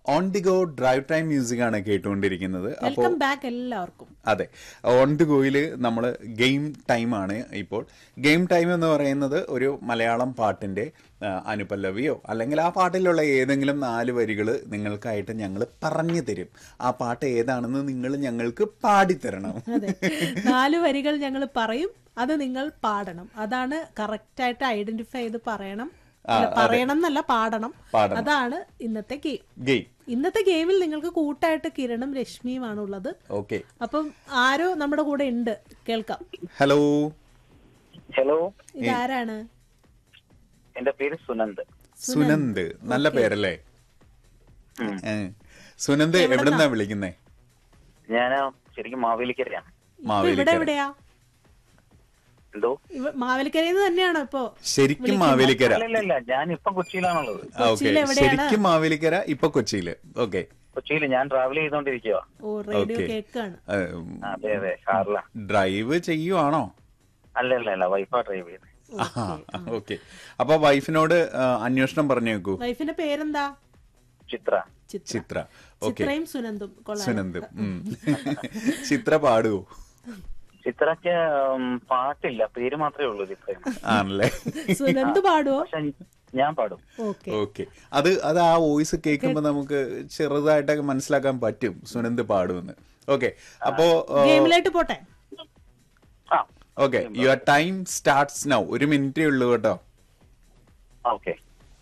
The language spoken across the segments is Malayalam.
On the go drive time music ആണ് കേട്ടുകൊണ്ടിരിക്കുന്നത് അപ്പോൾ വെൽക്കം ബാക്ക് എല്ലാവർക്കും അതെ ഓൺ ദി ഗോയിൽ നമ്മൾ ഗെയിം ടൈമാണ് ഇപ്പോൾ ഗെയിം ടൈം എന്ന് പറയുന്നത് ഒരു മലയാളം പാട്ടിന്റെ ആ, അനുപല്ലവിയോ അല്ലെങ്കിൽ ആ പാട്ടിലുള്ള ഏതെങ്കിലും നാല് വരികൾ നിങ്ങൾക്കായിട്ട് ഞങ്ങൾ പറഞ്ഞു തരും ആ പാട്ട് ഏതാണെന്ന് നിങ്ങൾ ഞങ്ങൾക്ക് പാടിത്തരണം അതെ നാല് വരികൾ ഞങ്ങൾ പറയും അത് നിങ്ങൾ പാടണം അതാണ് കറക്റ്റ് ആയിട്ട് ഐഡന്റിഫൈ ചെയ്ത് പറയണം അല്ല, പറയണം എന്നല്ല പാടണം പാടണം. അതാണ് ഇന്നത്തെ ഗെയിം ഗെയിം ഇന്നത്തെ ഗെയിമിൽ നിങ്ങൾക്ക് കൂട്ടായിട്ട് കിരണും രശ്മിയുമാണ് ഉള്ളത് ഓക്കെ അപ്പം ആരോ നമ്മുടെ കൂടെ ഉണ്ട് കേൾക്കാം ഹലോ ഹലോ ഇതാരാണ് എന്റെ പേര് സുനന്ദ് സുനന്ദ് നല്ല പേരല്ലേ ഉം. ഏ. സുനന്ദ് എവിടെന്നാ വിളിക്കുന്നേ ഞാൻ ശരിക്കും മാവേലിക്കരയാണ് ഇപ്പൊ ഇവിടെ മാവേലിക്കര എവിടെയാ എന്തോ ഇവ- മാവേലിക്കരയിൽ നിന്ന് തന്നെയാണോ ഇപ്പോ ശരിക്കും മാവേലിക്കര അല്ലല്ല ഞാൻ ഇപ്പൊ കൊച്ചിയിലാണുള്ളത് ആ, ഓക്കെ കൊച്ചിയിൽ എവിടെയാണ്? ശരിക്കും മാവേലിക്കര ഇപ്പൊ കൊച്ചിയില് ഓക്കെ കൊച്ചിയിൽ ഞാൻ ട്രാവൽ ചെയ്തോണ്ടിരിക്കുക ഓ റേഡിയോ ഓക്കെ. കേക്കാണ് അതെ അതെ കാറില ഡ്രൈവ് ചെയ്യുവാണോ അല്ല അല്ല അല്ല വൈഫാ ഡ്രൈവ് ചെയ്യുന്നത് ഓക്കെ അപ്പൊ വൈഫിനോട് ആ, അന്വേഷണം പറഞ്ഞേക്കൂ വൈഫിന്റെ പേരെന്താ ചിത്ര ചിത്ര ചിത്ര ഓക്കെ ചിത്രയും സുനന്ദും കൊള്ളാം സുനന്ദ് ഉം. ചിത്ര പാടുവോ ചിത്രക്ക് ഉം, പാട്ടില്ല പേര് മാത്രമേ ഉള്ളൂ ചിത്ര ആണല്ലേ സുനന്ദ് പാടുവോ പക്ഷെ ഞാൻ പാടും ഓക്കെ ഓക്കെ അത് അത് ആ വോയിസ് കേൾക്കുമ്പോ നമുക്ക് ചെറുതായിട്ടൊക്കെ മനസ്സിലാക്കാൻ പറ്റും സുനന്ദ് പാടുമെന്ന് ഓക്കെ അപ്പോ ഗെയിമിലേക്ക് പോട്ടെ ആ okay your time starts now ഒരു മിനിറ്റേ ഉള്ളൂ കേട്ടോ ഓക്കെ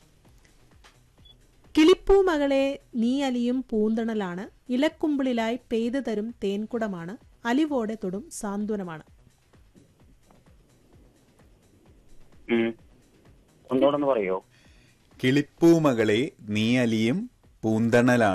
കിളിപ്പൂ മകളെ നീ അലിയും പൂന്തണലാണ് ഇലക്കുമ്പിളിലായി പെയ്തു തരും തേൻകുടമാണ് അലിവോടെ തൊടും സാന്ത്വനമാണ് ഒന്നുകൂടെ ഒന്ന് പറയോ കിളിപ്പൂമകളെ നീ അലിയും പൂന്തണലാണ്